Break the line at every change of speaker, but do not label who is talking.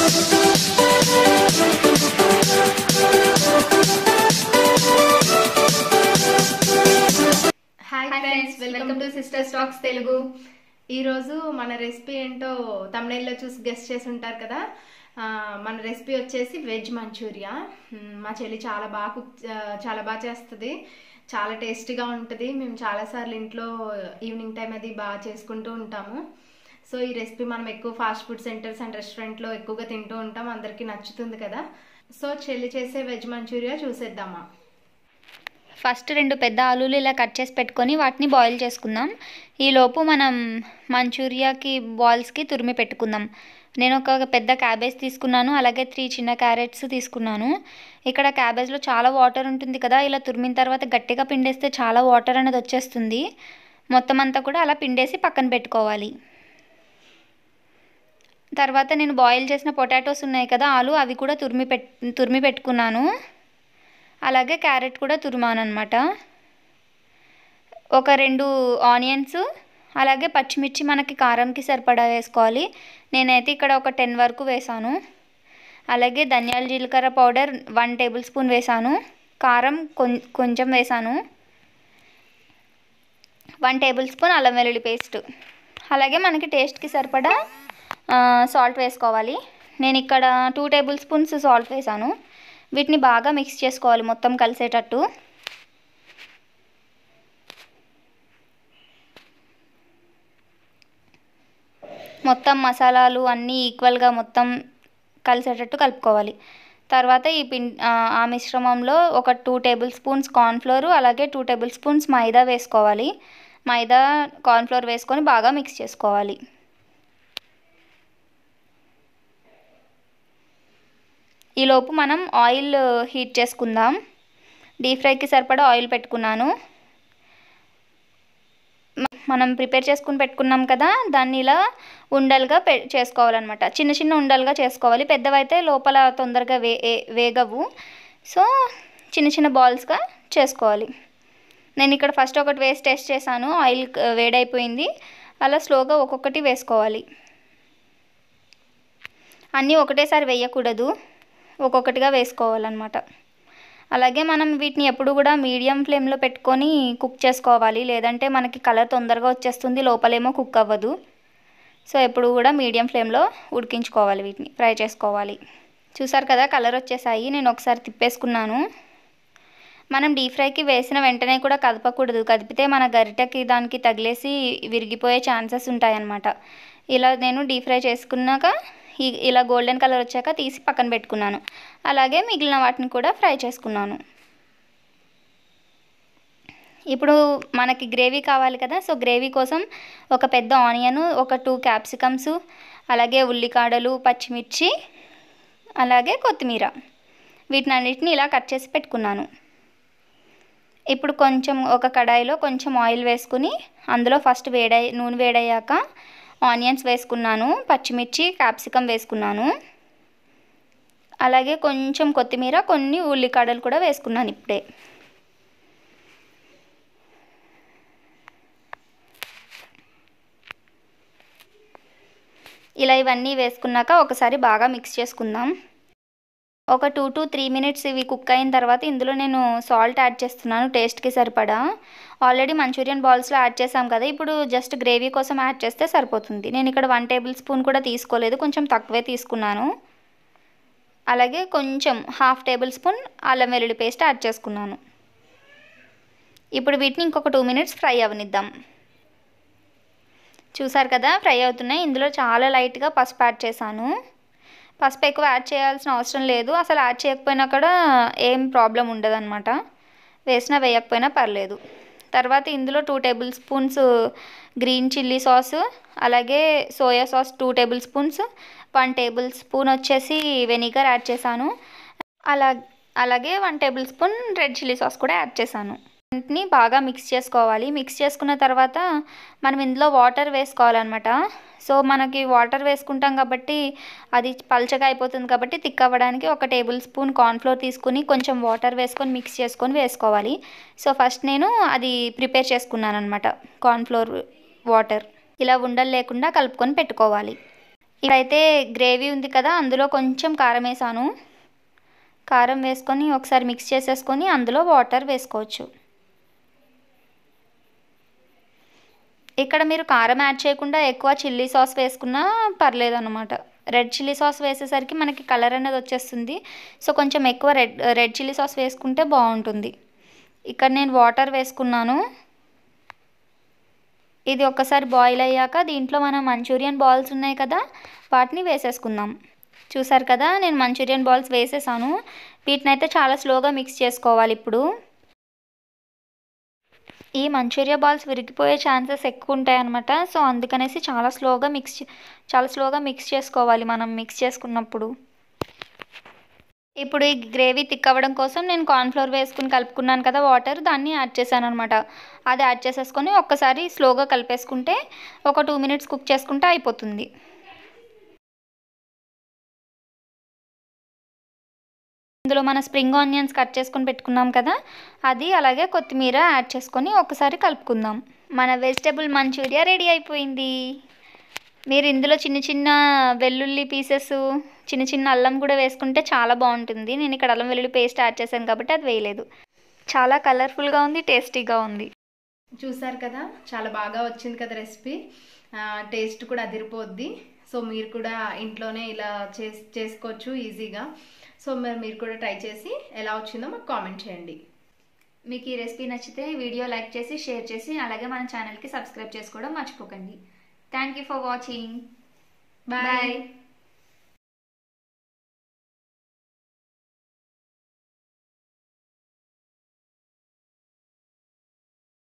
hi friends welcome to sister stacks Telugu ఈరోజు మన recipe ఏంటో తమిళలో చూసి గెస్ట్ చేసి ఉంటారు కదా ఆ, మన రెసిపీ వచ్చేసి వెజ్ మంచూరియా మ్, మా చెల్లి చాలా బాగా కుక్ చే- చాలా బాగా చేస్తుంది చాలా టేస్టీగా ఉంటుంది మేము చాలాసార్లు ఇంట్లో ఈవినింగ్ టైం అది బాగా చేసుకుంటూ ఉంటాము సో ఈ రెసిపీ మనం ఎక్కువ ఫాస్ట్ ఫుడ్ సెంటర్స్ అండ్ రెస్టారెంట్లో ఎక్కువగా తింటూ ఉంటాం అందరికీ నచ్చుతుంది కదా సో చెల్లి చేసే వెజ్ మంచూరియా చూసేద్దామా
ఫస్ట్ రెండు పెద్ద ఆలూలు ఇలా కట్ చేసి పెట్టుకొని వాటిని బాయిల్ చేసుకుందాం ఈలోపు మనం మంచూరియాకి బాల్స్కి తురిమి పెట్టుకుందాం నేను ఒక పెద్ద క్యాబేజ్ తీసుకున్నాను అలాగే త్రీ చిన్న క్యారెట్స్ తీసుకున్నాను ఇక్కడ క్యాబేజ్లో చాలా వాటర్ ఉంటుంది కదా ఇలా తురిమిన తర్వాత గట్టిగా పిండేస్తే చాలా వాటర్ అనేది వచ్చేస్తుంది మొత్తం అంతా కూడా అలా పిండేసి పక్కన పెట్టుకోవాలి తర్వాత నేను బాయిల్ చేసిన పొటాటోస్ ఉన్నాయి కదా ఆలు అవి కూడా తురిమి పెట్ తురిమి పెట్టుకున్నాను అలాగే క్యారెట్ కూడా తురిమాను అనమాట ఒక రెండు ఆనియన్స్ అలాగే పచ్చిమిర్చి మనకి కారంకి సరిపడా వేసుకోవాలి నేనైతే ఇక్కడ ఒక టెన్ వరకు వేసాను అలాగే ధనియాల జీలకర్ర పౌడర్ వన్ టేబుల్ స్పూన్ వేసాను కారం కొం కొంచెం వేసాను వన్ టేబుల్ స్పూన్ అల్లం వెల్లుల్లి పేస్ట్ అలాగే మనకి టేస్ట్కి సరిపడా సాల్ట్ వేసుకోవాలి నేను ఇక్కడ టూ టేబుల్ స్పూన్స్ సాల్ట్ వేసాను వీటిని బాగా మిక్స్ చేసుకోవాలి మొత్తం కలిసేటట్టు మొత్తం మసాలాలు అన్నీ ఈక్వల్గా మొత్తం కలిసేటట్టు కలుపుకోవాలి తర్వాత ఈ పిం ఆ మిశ్రమంలో ఒక టూ టేబుల్ స్పూన్స్ కార్న్ఫ్లోర్ అలాగే టూ టేబుల్ స్పూన్స్ మైదా వేసుకోవాలి మైదా కార్న్ఫ్లోర్ వేసుకొని బాగా మిక్స్ చేసుకోవాలి ఈలోపు మనం ఆయిల్ హీట్ చేసుకుందాం డీప్ ఫ్రైకి సరిపడా ఆయిల్ పెట్టుకున్నాను మ- మనం ప్రిపేర్ చేసుకుని పెట్టుకున్నాం కదా దాన్ని ఇలా ఉండలుగా పె చేసుకోవాలన్నమాట చిన్న చిన్న ఉండలుగా చేసుకోవాలి పెద్దవైతే లోపల తొందరగా వే ఏ- వేగవు సో చిన్న చిన్న బాల్స్గా చేసుకోవాలి నేను ఇక్కడ ఫస్ట్ ఒకటి వేసి టెస్ట్ చేశాను ఆయిల్ క- వేడైపోయింది అలా స్లోగా ఒక్కొక్కటి వేసుకోవాలి అన్నీ ఒకటేసారి వేయకూడదు ఒక్కొక్కటిగా వేసుకోవాలన్నమాట అలాగే మనం వీటిని ఎప్పుడు కూడా మీడియం ఫ్లేమ్లో పెట్టుకొని కుక్ చేసుకోవాలి లేదంటే మనకి కలర్ తొందరగా వచ్చేస్తుంది లోపలేమో కుక్ అవ్వదు సో ఎప్పుడు కూడా మీడియం ఫ్లేమ్లో ఉడికించుకోవాలి వీటిని ఫ్రై చేసుకోవాలి చూసారు కదా కలర్ వచ్చేసాయి నేను ఒకసారి తిప్పేసుకున్నాను మనం డీప్ ఫ్రైకి వేసిన వెంటనే కూడా కదపకూడదు కదిపితే మన గరిటెకి దానికి తగిలేసి విరిగిపోయే ఛాన్సెస్ ఉంటాయన్నమాట ఇలా నేను డీప్ ఫ్రై చేసుకున్నాక ఈ- ఇలా గోల్డెన్ కలర్ వచ్చాక తీసి పక్కన పెట్టుకున్నాను అలాగే మిగిలిన వాటిని కూడా ఫ్రై చేసుకున్నాను ఇప్పుడు మనకి గ్రేవీ కావాలి కదా సో గ్రేవీ కోసం ఒక పెద్ద ఆనియన్ ఒక టూ క్యాప్సికమ్స్ అలాగే ఉల్లికాడలు పచ్చిమిర్చి అలాగే కొత్తిమీర వీటిని అన్నిటిని ఇలా కట్ చేసి పెట్టుకున్నాను ఇప్పుడు కొంచెం ఒక కడాయిలో కొంచెం ఆయిల్ వేసుకుని అందులో ఫస్ట్ వేడై నూనె వేడయ్యాక ఆనియన్స్ వేసుకున్నాను పచ్చిమిర్చి క్యాప్సికమ్ వేసుకున్నాను అలాగే కొంచెం కొత్తిమీర కొన్ని ఉల్లికాడలు కూడా వేసుకున్నాను ఇప్పుడే ఇలా ఇవన్నీ వేసుకున్నాక ఒకసారి బాగా మిక్స్ చేసుకుందాం ఒక టూ టు త్రీ మినిట్స్ ఇవి కుక్ అయిన తర్వాత ఇందులో నేను సాల్ట్ యాడ్ చేస్తున్నాను టేస్ట్కి సరిపడా ఆల్రెడీ మంచూరియన్ బాల్స్లో యాడ్ చేసాం కదా ఇప్పుడు జస్ట్ గ్రేవీ కోసం యాడ్ చేస్తే సరిపోతుంది నేను ఇక్కడ వన్ టేబుల్ స్పూన్ కూడా తీసుకోలేదు కొంచెం తక్కువే తీసుకున్నాను అలాగే కొంచెం హాఫ్ టేబుల్ స్పూన్ అల్లం వెల్లుల్లి పేస్ట్ యాడ్ చేసుకున్నాను ఇప్పుడు వీటిని ఇంకొక టూ మినిట్స్ ఫ్రై అవనిద్దాం చూసారు కదా ఫ్రై అవుతున్నాయి ఇందులో చాలా లైట్గా పసుపు యాడ్ చేశాను పసుపు ఎక్కువ యాడ్ చేయాల్సిన అవసరం లేదు అసలు యాడ్ చేయకపోయినా కూడా ఏం ప్రాబ్లం ఉండదన్నమాట వేసినా వేయకపోయినా పర్లేదు తర్వాత ఇందులో two tablespoons green chilli sauce అలాగే soya sauce two tablespoons one tablespoon వచ్చేసి వెనిగర్ యాడ్ చేశాను అలా అలాగే one tablespoon red chilli sauce కూడా యాడ్ చేశాను వీటిని బాగా మిక్స్ చేసుకోవాలి మిక్స్ చేసుకున్న తర్వాత మనం ఇందులో వాటర్ వేసుకోవాలన్నమాట సో మనకి వాటర్ వేసుకుంటాం కాబట్టి అది పల్చగా అయిపోతుంది కాబట్టి థిక్ అవ్వడానికి ఒక టేబుల్ స్పూన్ కార్న్ఫ్లోర్ తీసుకుని కొంచెం వాటర్ వేసుకొని మిక్స్ చేసుకొని వేసుకోవాలి సో ఫస్ట్ నేను అది ప్రిపేర్ చేసుకున్నాను అనమాట కార్న్ఫ్లోర్ వాటర్ ఇలా ఉండలు లేకుండా కలుపుకొని పెట్టుకోవాలి ఇప్పుడైతే గ్రేవీ ఉంది కదా అందులో కొంచెం కారం వేసాను కారం వేసుకొని ఒకసారి మిక్స్ చేసేసుకొని అందులో వాటర్ వేసుకోవచ్చు ఇక్కడ మీరు కారం యాడ్ చేయకుండా ఎక్కువ చిల్లీ సాస్ వేసుకున్నా పర్లేదు అనమాట రెడ్ చిల్లీ సాస్ వేసేసరికి మనకి కలర్ అనేది వచ్చేస్తుంది సో కొంచెం ఎక్కువ రెడ్ రెడ్ చిల్లీ సాస్ వేసుకుంటే బాగుంటుంది ఇక్కడ నేను వాటర్ వేసుకున్నాను ఇది ఒక్కసారి బాయిల్ అయ్యాక దీంట్లో మనం మంచూరియన్ బాల్స్ ఉన్నాయి కదా వాటిని వేసేసుకుందాం చూసారు కదా నేను మంచూరియన్ బాల్స్ వేసేసాను వీటిని అయితే చాలా స్లోగా మిక్స్ చేసుకోవాలి ఇప్పుడు ఈ మంచూరియా బాల్స్ విరిగిపోయే ఛాన్సెస్ ఎక్కువ ఉంటాయి అనమాట సో అందుకనేసి చాలా స్లోగా మిక్స్ చాలా స్లోగా మిక్స్ చేసుకోవాలి మనం మిక్స్ చేసుకున్నప్పుడు ఇప్పుడు ఈ గ్రేవీ థిక్ అవ్వడం కోసం నేను కార్న్ఫ్లోర్ వేసుకుని కలుపుకున్నాను కదా వాటర్ దాన్ని యాడ్ చేశాను అనమాట అది యాడ్ చేసేసుకొని ఒక్కసారి స్లోగా కలిపేసుకుంటే ఒక టూ మినిట్స్ కుక్ చేసుకుంటే అయిపోతుంది ఇందులో మన స్ప్రింగ్ ఆనియన్స్ కట్ చేసుకొని పెట్టుకున్నాం కదా అది అలాగే కొత్తిమీర యాడ్ చేసుకొని ఒకసారి కలుపుకుందాం మన వెజిటబుల్ మంచూరియా రెడీ అయిపోయింది మీరు ఇందులో చిన్న చిన్న వెల్లుల్లి పీసెస్ చిన్న చిన్న అల్లం కూడా వేసుకుంటే చాలా బాగుంటుంది నేను ఇక్కడ అల్లం వెల్లుల్లి పేస్ట్ యాడ్ చేశాను కాబట్టి అది వేయలేదు చాలా కలర్ఫుల్గా ఉంది టేస్టీగా ఉంది
చూసారు కదా చాలా బాగా వచ్చింది కదా రెసిపీ టేస్ట్ కూడా అదిరిపోద్ది సో మీరు కూడా ఇంట్లోనే ఇలా చేస్ చేసుకోవచ్చు ఈజీగా సో మరి మీరు కూడా ట్రై చేసి ఎలా వచ్చిందో మాకు కామెంట్ చేయండి
మీకు ఈ రెసిపీ నచ్చితే వీడియో లైక్ చేసి షేర్ చేసి అలాగే మన ఛానల్కి సబ్స్క్రైబ్ చేసుకోవడం మర్చిపోకండి thank you for watching
bye
bye